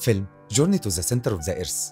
فيلم جورني تو ذا سنتر اوف ذا ايرث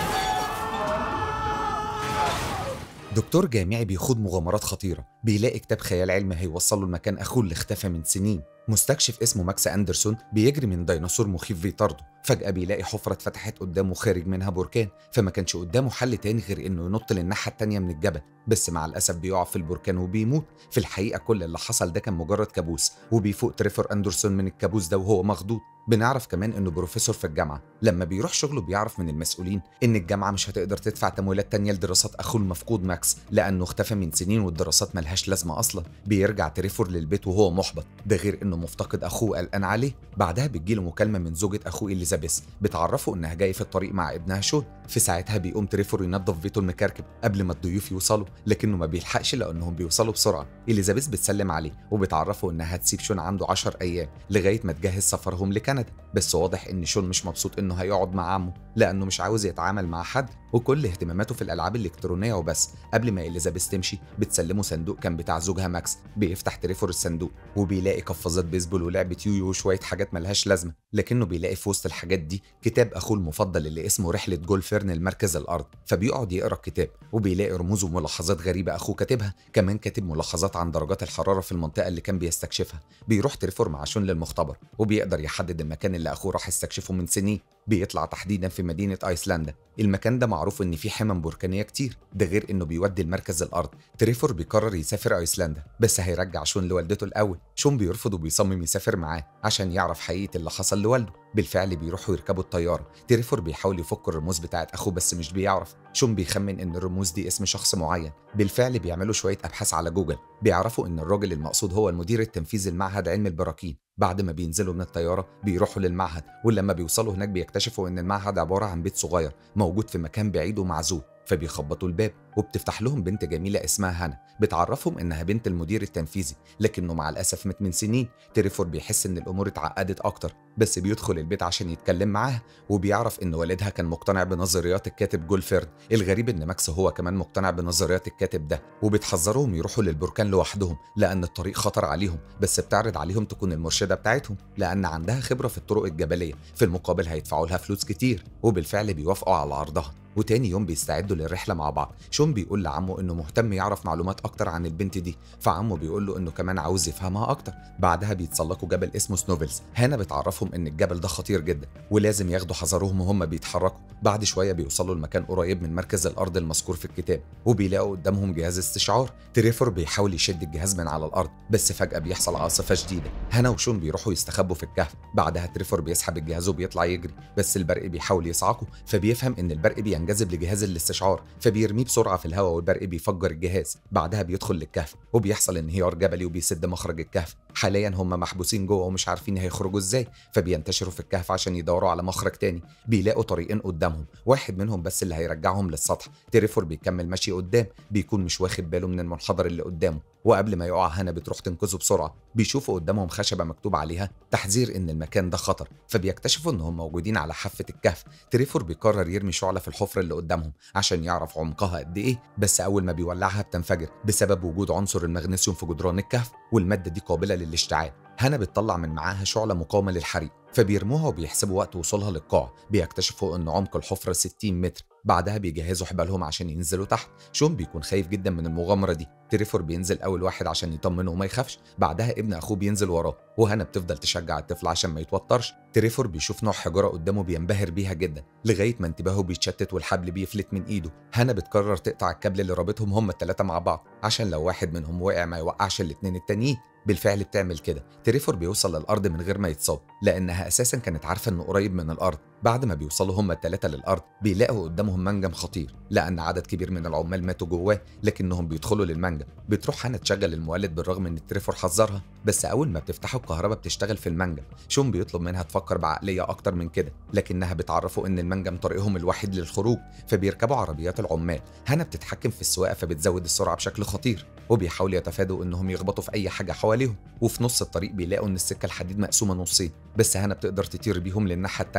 دكتور جامعي بيخوض مغامرات خطيرة بيلاقي كتاب خيال علمي هيوصله لمكان أخوه اللي اختفى من سنين مستكشف اسمه ماكس أندرسون بيجري من ديناصور مخيف بيطارده فجأة بيلاقي حفرة اتفتحت قدامه خارج منها بركان فما كانش قدامه حل تاني غير إنه ينط للناحية التانية من الجبل بس مع الأسف بيقع في البركان وبيموت في الحقيقة كل اللي حصل ده كان مجرد كابوس وبيفوق تريفور أندرسون من الكابوس ده وهو مخضوض بنعرف كمان انه بروفيسور في الجامعه لما بيروح شغله بيعرف من المسؤولين ان الجامعه مش هتقدر تدفع تمويلات تانية لدراسات اخوه المفقود ماكس لانه اختفى من سنين والدراسات ملهاش لازمه اصلا بيرجع تريفور للبيت وهو محبط ده غير انه مفتقد اخوه قلقان عليه بعدها بتجيله مكالمه من زوجة اخوه اليزابيث بتعرفه انها جايه في الطريق مع ابنها شون في ساعتها بيقوم تريفور ينظف بيته المكركب قبل ما الضيوف يوصلوا لكنه ما بيلحقش لانهم بيوصلوا بسرعه اليزابيث بتسلم عليه وبتعرفه انها هتسيب شون عنده 10 ايام لغايه ما تجهز سفرهم لكندا بس واضح ان شون مش مبسوط انه هيقعد مع عمه لانه مش عاوز يتعامل مع حد وكل اهتماماته في الالعاب الالكترونيه وبس قبل ما اليزابيث تمشي بتسلمه صندوق كان بتاع زوجها ماكس بيفتح تريفور الصندوق وبيلاقي قفازات بيسبول ولعبه يويو وشويه حاجات ملهاش لازمه لكنه بيلاقي في وسط الحاجات دي كتاب اخوه المفضل اللي اسمه رحله جولفيرن لمركز الارض فبيقعد يقرا الكتاب وبيلاقي رموز وملاحظات غريبه اخوه كاتبها كمان كاتب ملاحظات عن درجات الحراره في المنطقه اللي كان بيستكشفها بيروح تريفور مع شون للمختبر وبيقدر يحدد المكان اللي اخوه راح يستكشفه من سنين بيطلع تحديدا في مدينه ايسلندا المكان ده معروف ان فيه حمم بركانيه كتير ده غير انه بيودي لمركز الارض تريفور بيقرر يسافر ايسلندا بس هيرجع شون لوالدته الاول شون بيرفض وبيصمم يسافر معاه عشان يعرف حقيقه اللي حصل لوالده بالفعل بيروحوا يركبوا الطياره تريفور بيحاول يفك الرموز بتاعت اخوه بس مش بيعرف شون بيخمن ان الرموز دي اسم شخص معين بالفعل بيعملوا شويه ابحاث على جوجل بيعرفوا ان الراجل المقصود هو المدير التنفيذي لمعهد علم البراكين بعد ما بينزلوا من الطياره بيروحوا للمعهد ولما بيوصلوا هناك بيكتشفوا ان المعهد عباره عن بيت صغير موجود في مكان بعيد ومعزول فبيخبطوا الباب وبتفتح لهم بنت جميلة اسمها هنا بتعرفهم إنها بنت المدير التنفيذي لكنه مع الأسف مات من سنين تريفور بيحس إن الأمور اتعقدت أكتر بس بيدخل البيت عشان يتكلم معاها وبيعرف إن والدها كان مقتنع بنظريات الكاتب جولفيرد الغريب إن ماكس هو كمان مقتنع بنظريات الكاتب ده وبتحذرهم يروحوا للبركان لوحدهم لأن الطريق خطر عليهم بس بتعرض عليهم تكون المرشدة بتاعتهم لأن عندها خبرة في الطرق الجبلية في المقابل هيدفعوا لها فلوس كتير وبالفعل بيوافقوا على عرضها وتاني يوم بيستعدوا للرحله مع بعض شون بيقول لعمه انه مهتم يعرف معلومات اكتر عن البنت دي فعمه بيقول له انه كمان عاوز يفهمها اكتر بعدها بيتسلقوا جبل اسمه سنوفلز هنا بتعرفهم ان الجبل ده خطير جدا ولازم ياخدوا حذرهم وهم بيتحركوا بعد شويه بيوصلوا لمكان قريب من مركز الارض المذكور في الكتاب وبيلاقوا قدامهم جهاز استشعار تريفور بيحاول يشد الجهاز من على الارض بس فجاه بيحصل عاصفه شديده هنا وشون بيروحوا يستخبوا في الكهف بعدها تريفور بيسحب الجهاز وبيطلع يجري بس البرق بيحاول يصعقه فبيفهم ان البرق بينجذب لجهاز الاستشعار فبيرميه بسرعه في الهواء والبرق بيفجر الجهاز بعدها بيدخل للكهف وبيحصل انهيار جبلي وبيسد مخرج الكهف حاليا هم محبوسين جوه ومش عارفين هيخرجوا ازاي فبينتشروا في الكهف عشان يدوروا على مخرج تاني بيلاقوا طريقين قدامهم واحد منهم بس اللي هيرجعهم للسطح تريفور بيكمل ماشي قدام بيكون مش واخد باله من المنحدر اللي قدامه وقبل ما يقع هنا بتروح تنقذه بسرعه بيشوفوا قدامهم خشبه مكتوب عليها تحذير ان المكان ده خطر فبيكتشفوا انهم موجودين على حافه الكهف تريفور بيقرر يرمي شعله في الحفره اللي قدامهم عشان يعرف عمقها قد ايه بس اول ما بيولعها بتنفجر بسبب وجود عنصر المغنيسيوم في جدران الكهف والماده دي قابله للاشتعال هنا بتطلع من معاها شعله مقاومه للحريق فبيرموها وبيحسبوا وقت وصولها للقاع بيكتشفوا ان عمق الحفره 60 متر بعدها بيجهزوا حبالهم عشان ينزلوا تحت شون بيكون خايف جدا من المغامره دي تريفور بينزل اول واحد عشان يطمنه وما يخافش بعدها ابن اخوه بينزل وراه وهنا بتفضل تشجع الطفل عشان ما يتوترش تريفور بيشوف نوع حجاره قدامه بينبهر بيها جدا لغايه ما انتباهه بيتشتت والحبل بيفلت من ايده هنا بتقرر تقطع الكابل اللي رابطهم هما الثلاثه مع بعض عشان لو واحد منهم وقع ما يوقعش الاثنين التانيين بالفعل بتعمل كده تريفور بيوصل للارض من غير ما يتصاب لانها اساسا كانت عارفه انه قريب من الارض بعد ما بيوصلوا هما الثلاثه للارض بيلاقوا قدامهم منجم خطير لان عدد كبير من العمال ماتوا جواه لكنهم بيدخلوا للمنجم بتروح هنا تشغل المولد بالرغم ان تريفور حذرها بس اول ما بتفتحوا الكهرباء بتشتغل في المنجم شون بيطلب منها تفكر بعقليه اكتر من كده لكنها بتعرفه ان المنجم طريقهم الوحيد للخروج فبيركبوا عربيات العمال هنا بتتحكم في السواقه فبتزود السرعه بشكل خطير وبيحاولوا يتفادوا انهم يخبطوا في اي حاجه حواليهم وفي نص الطريق بيلاقوا ان السكه الحديد مقسومه نصين بس هنا بتقدر تطير بيهم للناحيه التانية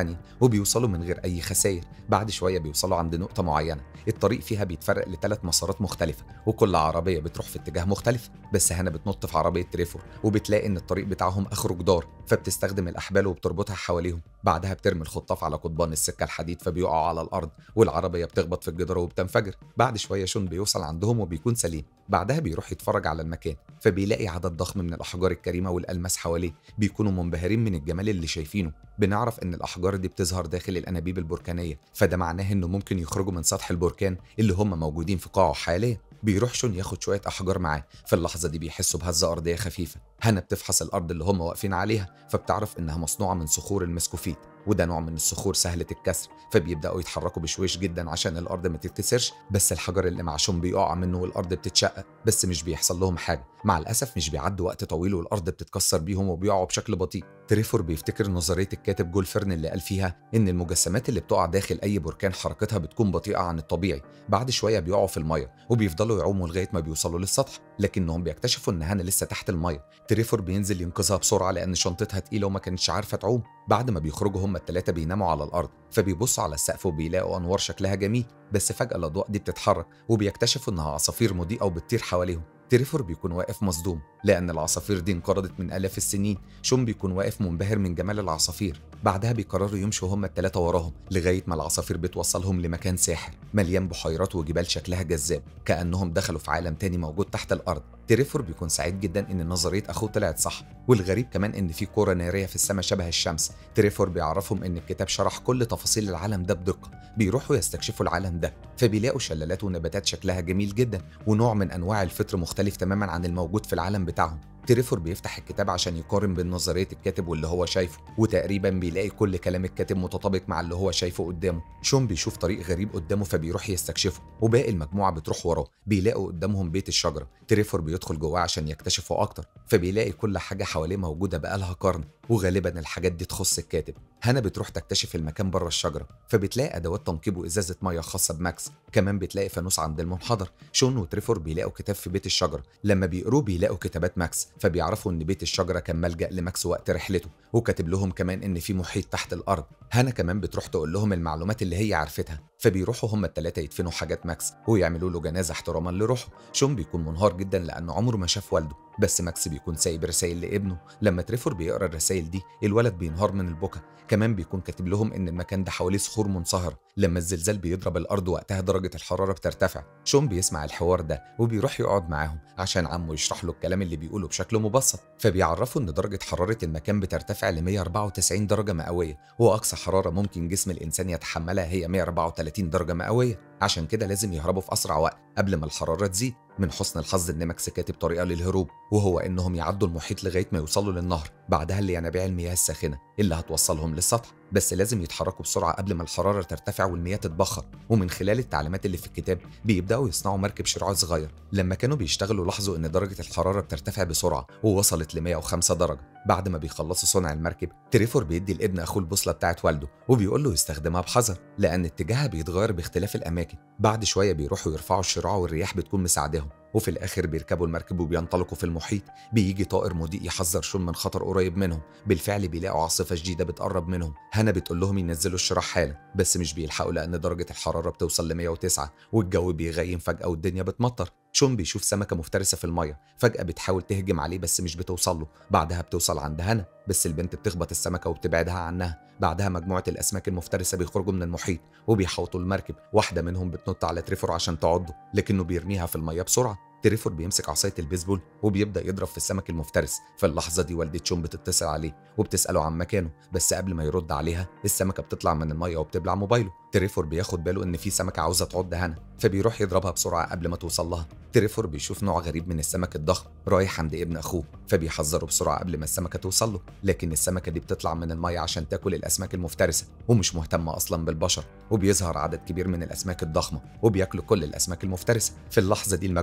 وبيوصلوا من غير اي خسائر بعد شويه بيوصلوا عند نقطه معينه الطريق فيها بيتفرق لثلاث مسارات مختلفه وكل عربيه بتروح في اتجاه مختلف بس هنا بتنط في عربيه تريفور وبتلاقي ان الطريق بتاعهم اخره جدار فبتستخدم الاحبال وبتربطها حواليهم بعدها بترمي الخطاف على قضبان السكه الحديد فبيقعوا على الارض والعربيه بتخبط في الجدار وبتنفجر بعد شويه شون بيوصل عندهم وبيكون سليم بعدها بيروح يتفرج على المكان فبيلاقي عدد ضخم من الاحجار الكريمه والالماس حواليه بيكونوا منبهرين من الجمال اللي شايفينه بنعرف ان الاحجار دي بتظهر داخل الانابيب البركانيه فده معناه انه ممكن يخرجوا من سطح البركان اللي هم موجودين في قاعه حاليا بيروح شون ياخد شويه احجار معاه في اللحظه دي بيحسوا بهزه ارضيه خفيفه هنا بتفحص الارض اللي هم واقفين عليها فبتعرف انها مصنوعه من صخور المسكوفيت وده نوع من الصخور سهلة الكسر فبيبدأوا يتحركوا بشويش جدا عشان الأرض ما تتكسرش بس الحجر اللي معشوم بيقع منه والأرض بتتشقق بس مش بيحصل لهم حاجة مع الأسف مش بيعدوا وقت طويل والأرض بتتكسر بيهم وبيقعوا بشكل بطيء تريفور بيفتكر نظرية الكاتب جول فيرن اللي قال فيها إن المجسمات اللي بتقع داخل أي بركان حركتها بتكون بطيئة عن الطبيعي بعد شوية بيقعوا في المية وبيفضلوا يعوموا لغاية ما بيوصلوا للسطح لكنهم بيكتشفوا إن هانا لسه تحت المية تريفور بينزل ينقذها بسرعة لأن شنطتها تقيلة وما كانتش عارفة تعوم بعد ما بيخرجوا هما التلاتة بيناموا على الأرض فبيبصوا على السقف وبيلاقوا أنوار شكلها جميل بس فجأة الأضواء دي بتتحرك وبيكتشفوا إنها عصافير مضيئة وبتطير حواليهم تريفور بيكون واقف مصدوم لأن العصافير دي انقرضت من آلاف السنين شون بيكون واقف منبهر من جمال العصافير بعدها بيقرروا يمشوا هما التلاتة وراهم لغاية ما العصافير بتوصلهم لمكان ساحر مليان بحيرات وجبال شكلها جذاب كأنهم دخلوا في عالم تاني موجود تحت الأرض تريفور بيكون سعيد جدا ان نظريه اخوه طلعت صح والغريب كمان ان في كوره ناريه في السماء شبه الشمس تريفور بيعرفهم ان الكتاب شرح كل تفاصيل العالم ده بدقه بيروحوا يستكشفوا العالم ده فبيلاقوا شلالات ونباتات شكلها جميل جدا ونوع من انواع الفطر مختلف تماما عن الموجود في العالم بتاعهم تريفور بيفتح الكتاب عشان يقارن بين نظرية الكاتب واللي هو شايفه وتقريبا بيلاقي كل كلام الكاتب متطابق مع اللي هو شايفه قدامه شون بيشوف طريق غريب قدامه فبيروح يستكشفه وباقي المجموعة بتروح وراه بيلاقوا قدامهم بيت الشجرة تريفور بيدخل جواه عشان يكتشفوا أكتر فبيلاقي كل حاجة حواليه موجودة بقالها قرن وغالبا الحاجات دي تخص الكاتب هنا بتروح تكتشف المكان بره الشجره فبتلاقي ادوات تنقيب وازازه ميه خاصه بماكس كمان بتلاقي فانوس عند المنحدر شون وتريفور بيلاقوا كتاب في بيت الشجره لما بيقروه بيلاقوا كتابات ماكس فبيعرفوا ان بيت الشجره كان ملجا لماكس وقت رحلته وكاتب لهم كمان ان في محيط تحت الارض هنا كمان بتروح تقول لهم المعلومات اللي هي عرفتها فبيروحوا هما التلاتة يدفنوا حاجات ماكس ويعملوا له جنازة احتراما لروحه شون بيكون منهار جدا لأنه عمره ما شاف والده بس ماكس بيكون سايب رسائل لابنه لما تريفور بيقرا الرسائل دي الولد بينهار من البكا كمان بيكون كاتب لهم ان المكان ده حواليه صخور منصهره لما الزلزال بيضرب الارض وقتها درجه الحراره بترتفع شون بيسمع الحوار ده وبيروح يقعد معاهم عشان عمه يشرح له الكلام اللي بيقوله بشكل مبسط فبيعرفوا ان درجه حراره المكان بترتفع ل 194 درجه مئويه واقصى حراره ممكن جسم الانسان يتحملها هي 134 درجه مئويه عشان كده لازم يهربوا في اسرع وقت قبل ما الحراره تزيد من حسن الحظ ان ماكس كاتب طريقه للهروب وهو انهم يعدوا المحيط لغايه ما يوصلوا للنهر بعدها لينابيع المياه الساخنه اللي هتوصلهم للسطح بس لازم يتحركوا بسرعه قبل ما الحراره ترتفع والمياه تتبخر ومن خلال التعليمات اللي في الكتاب بيبداوا يصنعوا مركب شراع صغير لما كانوا بيشتغلوا لاحظوا ان درجه الحراره بترتفع بسرعه ووصلت ل 105 درجه بعد ما بيخلصوا صنع المركب تريفور بيدي لابن اخوه البوصله بتاعت والده وبيقول له يستخدمها بحذر لان اتجاهها بيتغير باختلاف الاماكن بعد شويه بيروحوا يرفعوا الشراع والرياح بتكون مساعداهم وفي الاخر بيركبوا المركب وبينطلقوا في المحيط بيجي طائر مضيء يحذر شون من خطر قريب منهم بالفعل بيلاقوا عاصفه شديده بتقرب منهم هنا بتقول لهم ينزلوا الشراع حالا بس مش بيلحقوا لان درجه الحراره بتوصل ل 109 والجو بيغيم فجاه والدنيا بتمطر شون بيشوف سمكه مفترسه في الميه فجاه بتحاول تهجم عليه بس مش بتوصل له بعدها بتوصل عند هنا بس البنت بتخبط السمكه وبتبعدها عنها بعدها مجموعه الاسماك المفترسه بيخرجوا من المحيط وبيحوطوا المركب واحده منهم بتنط على تريفور عشان تعضه لكنه بيرميها في الميه بسرعه تريفور بيمسك عصايه البيسبول وبيبدا يضرب في السمك المفترس في اللحظه دي والده شون بتتصل عليه وبتساله عن مكانه بس قبل ما يرد عليها السمكه بتطلع من الميه وبتبلع موبايله تريفور بياخد باله ان في سمكه عاوزه تعض هنا فبيروح يضربها بسرعه قبل ما توصل لها تريفور بيشوف نوع غريب من السمك الضخم رايح عند ابن اخوه فبيحذره بسرعه قبل ما السمكه توصل له لكن السمكه دي بتطلع من الميه عشان تاكل الاسماك المفترسه ومش مهتمه اصلا بالبشر وبيظهر عدد كبير من الاسماك الضخمه وبياكلوا كل الاسماك المفترسه في اللحظه دي المجموعه بيقرروا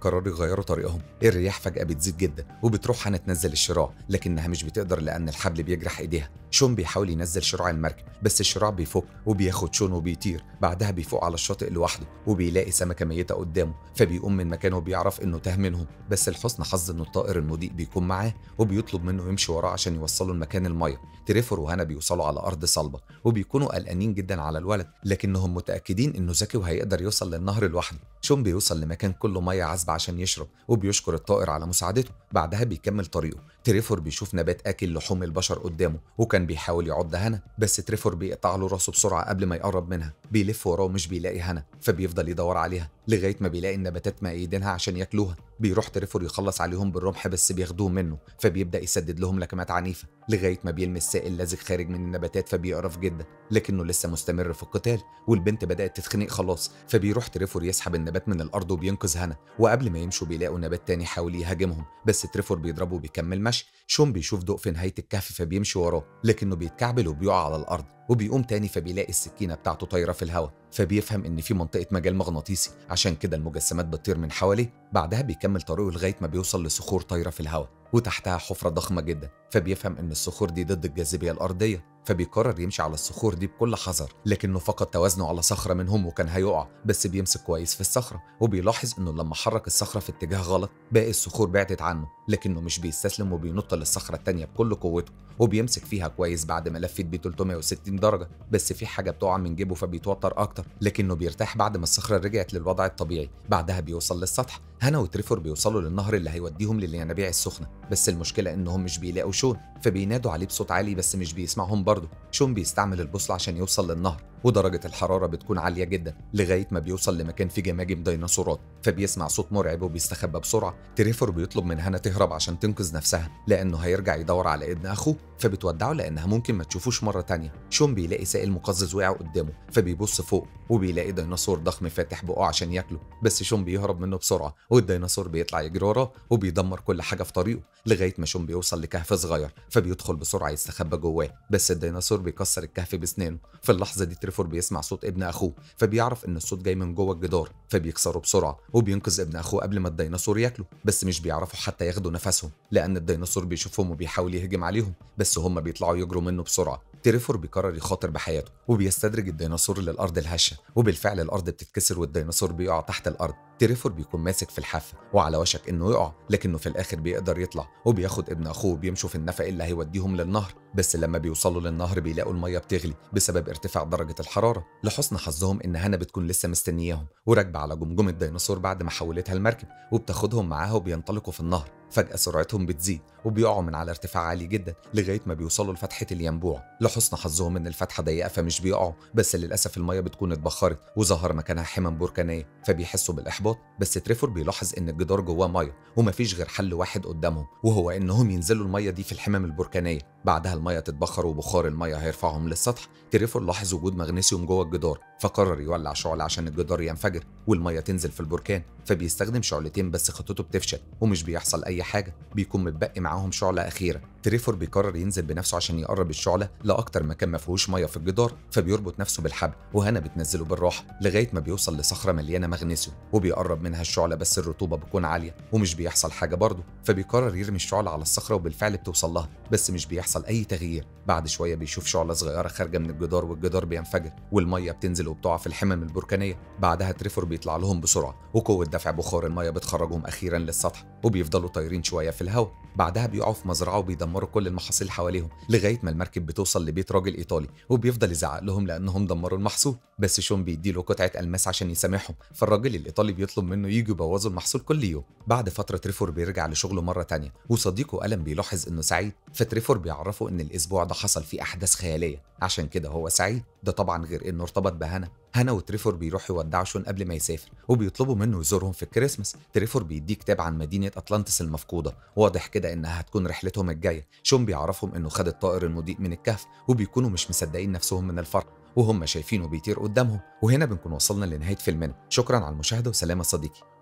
بيقرروا يغيروا طريقهم الرياح فجأة بتزيد جدا وبتروح هنا تنزل الشراع لكنها مش بتقدر لأن الحبل بيجرح إيديها شون بيحاول ينزل شراع المركب بس الشراع بيفك وبياخد شون وبيطير بعدها بيفوق على الشاطئ لوحده وبيلاقي سمكة ميتة قدامه فبيقوم من مكانه وبيعرف إنه تاه منهم بس لحسن حظ إنه الطائر المضيء بيكون معاه وبيطلب منه يمشي وراه عشان يوصله لمكان المية تريفور وهنا بيوصلوا على أرض صلبة وبيكونوا قلقانين جدا على الولد لكنهم متأكدين إنه ذكي وهيقدر يوصل للنهر لوحده شون بيوصل لمكان كله مية عذبة عشان يشرب وبيشكر الطائر على مساعدته بعدها بيكمل طريقه تريفور بيشوف نبات اكل لحوم البشر قدامه وكان بيحاول يعض هنا بس تريفور بيقطع له راسه بسرعه قبل ما يقرب منها بيلف وراه ومش بيلاقي هنا فبيفضل يدور عليها لغايه ما بيلاقي النباتات مأيدينها عشان ياكلوها بيروح تريفور يخلص عليهم بالرمح بس بياخدوه منه فبيبدا يسدد لهم لكمات عنيفه لغايه ما بيلمس سائل لازق خارج من النباتات فبيقرف جدا لكنه لسه مستمر في القتال والبنت بدات تتخنق خلاص فبيروح تريفور يسحب النبات من الارض وبينقذ هنا وقبل ما يمشوا بيلاقوا نبات تاني حاول يهاجمهم بس تريفور بيضربه وبيكمل مشي شون بيشوف ضوء في نهايه الكهف فبيمشي وراه لكنه بيتكعبل وبيقع على الارض وبيقوم تاني فبيلاقي السكينه بتاعته طايره في الهواء فبيفهم ان في منطقه مجال مغناطيسي عشان كده المجسمات بتطير من حواليه بعدها بيكمل طريقه لغايه ما بيوصل لصخور طايره في الهواء وتحتها حفره ضخمه جدا فبيفهم ان الصخور دي ضد الجاذبيه الارضيه فبيقرر يمشي على الصخور دي بكل حذر لكنه فقد توازنه على صخره منهم وكان هيقع بس بيمسك كويس في الصخره وبيلاحظ انه لما حرك الصخره في اتجاه غلط باقي الصخور بعدت عنه لكنه مش بيستسلم وبينط للصخره التانيه بكل قوته وبيمسك فيها كويس بعد ما لفت بيه 360 درجه بس في حاجه بتقع من جيبه فبيتوتر اكتر لكنه بيرتاح بعد ما الصخره رجعت للوضع الطبيعي بعدها بيوصل للسطح هنا وتريفور بيوصلوا للنهر اللي هيوديهم للينابيع السخنه بس المشكله انهم مش بيلاقوا شون فبينادوا عليه بصوت عالي بس مش بيسمعهم برضه شون بيستعمل البوصله عشان يوصل للنهر ودرجة الحرارة بتكون عالية جدا لغاية ما بيوصل لمكان فيه جماجم ديناصورات فبيسمع صوت مرعب وبيستخبى بسرعة تريفور بيطلب من هنا تهرب عشان تنقذ نفسها لأنه هيرجع يدور على ابن أخوه فبتودعه لأنها ممكن ما تشوفوش مرة تانية شون بيلاقي سائل مقزز وقع قدامه فبيبص فوق وبيلاقي ديناصور ضخم فاتح بقه عشان ياكله بس شون بيهرب منه بسرعة والديناصور بيطلع يجري وراه وبيدمر كل حاجة في طريقه لغاية ما شون بيوصل لكهف صغير فبيدخل بسرعة يستخبى جواه بس الديناصور بيكسر الكهف بسنانه في اللحظة دي تريفور بيسمع صوت ابن اخوه فبيعرف ان الصوت جاي من جوه الجدار فبيكسره بسرعه وبينقذ ابن اخوه قبل ما الديناصور ياكله بس مش بيعرفوا حتى ياخدوا نفسهم لان الديناصور بيشوفهم وبيحاول يهجم عليهم بس هم بيطلعوا يجروا منه بسرعه تريفور بيقرر يخاطر بحياته وبيستدرج الديناصور للارض الهشه وبالفعل الارض بتتكسر والديناصور بيقع تحت الارض تريفور بيكون ماسك في الحافه وعلى وشك انه يقع لكنه في الاخر بيقدر يطلع وبياخد ابن اخوه وبيمشوا في النفق اللي هيوديهم للنهر بس لما بيوصلوا للنهر بيلاقوا الميه بتغلي بسبب ارتفاع درجه الحراره لحسن حظهم ان هنا بتكون لسه مستنياهم وراكبه على جمجمه الديناصور بعد ما حولتها المركب وبتاخدهم معاها وبينطلقوا في النهر فجأة سرعتهم بتزيد وبيقعوا من على ارتفاع عالي جدا لغاية ما بيوصلوا لفتحة الينبوع لحسن حظهم إن الفتحة ضيقة فمش بيقعوا بس للأسف المية بتكون اتبخرت وظهر مكانها حمم بركانية فبيحسوا بالإحباط بس تريفور بيلاحظ إن الجدار جواه مية ومفيش غير حل واحد قدامهم وهو إنهم ينزلوا المية دي في الحمم البركانية بعدها المية تتبخر وبخار المية هيرفعهم للسطح تريفور لاحظ وجود مغنيسيوم جوه الجدار فقرر يولع شعلة عشان الجدار ينفجر والمية تنزل في البركان فبيستخدم شعلتين بس خطته بتفشل ومش بيحصل أي حاجة بيكون متبقي معاهم شعلة أخيرة تريفور بيقرر ينزل بنفسه عشان يقرب الشعلة لأكتر مكان ما فيهوش مية في الجدار فبيربط نفسه بالحبل وهنا بتنزله بالراحة لغاية ما بيوصل لصخرة مليانة مغنيسيوم وبيقرب منها الشعلة بس الرطوبة بتكون عالية ومش بيحصل حاجة برضه فبيقرر يرمي الشعلة على الصخرة وبالفعل بتوصل لها بس مش بيحصل أي تغيير بعد شوية بيشوف شعلة صغيرة خارجة من الجدار والجدار بينفجر والمية بتنزل وبتقع في الحمم البركانية بعدها تريفور بيطلع لهم بسرعة وقوة دفع بخار المية بتخرجهم أخيرا للسطح وبيفضلوا طايرين شوية في الهواء بعدها بيقعوا في مزرعة وبيدمروا كل المحاصيل حواليهم لغاية ما المركب بتوصل لبيت راجل إيطالي وبيفضل يزعق لهم لأنهم دمروا المحصول بس شون بيديله قطعة ألماس عشان يسامحهم فالراجل الإيطالي بيطلب منه يجوا يبوظوا المحصول كل يوم بعد فترة تريفور بيرجع لشغله مرة تانية وصديقه ألم بيلاحظ إنه سعيد فتريفور بيعرفه إن الأسبوع ده حصل فيه أحداث خيالية عشان كده هو سعيد ده طبعا غير إنه ارتبط بهنا هنا وتريفور بيروحوا يودعوا شون قبل ما يسافر وبيطلبوا منه يزورهم في الكريسماس تريفور بيديه كتاب عن مدينة أطلانتس المفقودة واضح كده إنها هتكون رحلتهم الجاية شون بيعرفهم إنه خد الطائر المضيء من الكهف وبيكونوا مش مصدقين نفسهم من الفرح وهم شايفينه بيطير قدامهم وهنا بنكون وصلنا لنهاية فيلمنا شكرا على المشاهدة وسلام يا صديقي